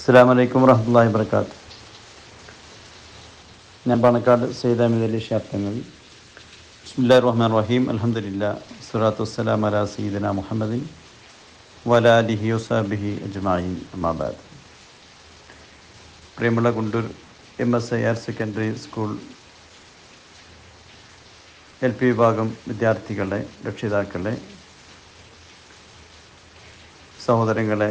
അസ്സാം വലൈക്കും വറഹമുല്ലാ വർക്കാത്ത് ഞാൻ പാണക്കാട് സെയ്ദ് അഹമ്മദ് അലി ഷാപ്തങ്ങൾ ബിസ്മില്ലാ റഹ്മാൻ റഹീം അലഹദില്ല സുറാത്തു വസ്സലാം അല സീദന മുഹമ്മദിൻ വലാലിഹി വസാബിഹി അജ്മായിൻ അമാബാദ് പ്രിയമുള്ള Kundoor M S I higher secondary school L P വിഭാഗം വിദ്യാർത്ഥികളെ രക്ഷിതാക്കളെ സഹോദരങ്ങളെ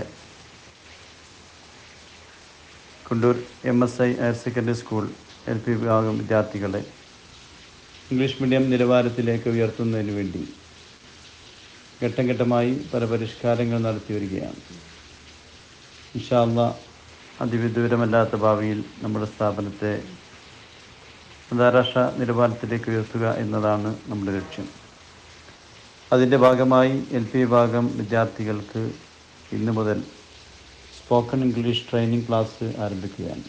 Kundoor M S I higher secondary school L P വിഭാഗം വിദ്യാർത്ഥികളെ ഇംഗ്ലീഷ് മീഡിയം നിലവാരത്തിലേക്ക് ഉയർത്തുന്നതിന് വേണ്ടി ഘട്ടം ഘട്ടമായി പല പരിഷ്കാരങ്ങൾ നടത്തി വരികയാണ് ഇൻഷാല്ല അതിവിദൂരമല്ലാത്ത ഭാവിയിൽ നമ്മുടെ സ്ഥാപനത്തെ അന്താരാഷ്ട്ര നിലവാരത്തിലേക്ക് ഉയർത്തുക എന്നതാണ് നമ്മുടെ ലക്ഷ്യം അതിൻ്റെ ഭാഗമായി എൽ പി വിഭാഗം വിദ്യാർത്ഥികൾക്ക് ഇന്ന് മുതൽ സ്പോക്കൺ ഇംഗ്ലീഷ് ട്രെയിനിങ് ക്ലാസ് ആരംഭിക്കുകയാണ്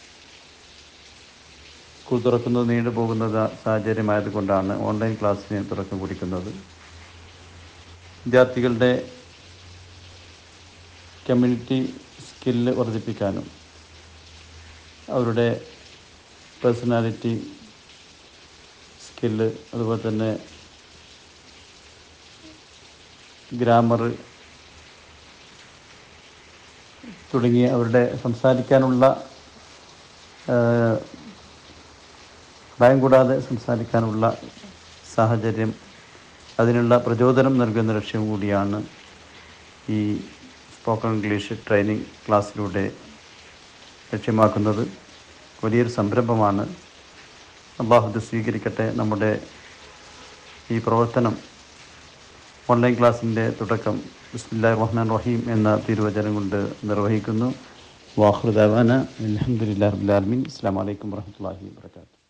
സ്കൂൾ തുറക്കുന്നത് നീണ്ടു പോകുന്ന സാഹചര്യമായതുകൊണ്ടാണ് ഓൺലൈൻ ക്ലാസ്സിന് തുടക്കം കുറിക്കുന്നത് വിദ്യാർത്ഥികളുടെ കമ്മ്യൂണിറ്റി സ്കില്ല് വർദ്ധിപ്പിക്കാനും അവരുടെ പേഴ്സണാലിറ്റി സ്കില്ല് അതുപോലെ തന്നെ ഗ്രാമർ തുടങ്ങിയ അവരുടെ സംസാരിക്കാനുള്ള ഭയം കൂടാതെ സംസാരിക്കാനുള്ള സാഹചര്യം അതിനുള്ള പ്രചോദനം നൽകുന്ന ലക്ഷ്യം കൂടിയാണ് ഈ സ്പോക്കൺ ഇംഗ്ലീഷ് ട്രെയിനിങ് ക്ലാസ്സിലൂടെ ലക്ഷ്യമാക്കുന്നത് വലിയൊരു സംരംഭമാണ് അള്ളാഹുദ് സ്വീകരിക്കട്ടെ നമ്മുടെ ഈ പ്രവർത്തനം ഓൺലൈൻ ക്ലാസ്സിൻ്റെ തുടക്കം ബിസ്മില്ലാ റഹ്മാൻ റഹീം എന്ന തിരുവചനം കൊണ്ട് നിർവഹിക്കുന്നു വാഹൃദാന അലഹമുല്ലാ റബുലാലമീൻ അസ്സാം വലൈക്കും വർഹമുല്ലാഹി വാത്തു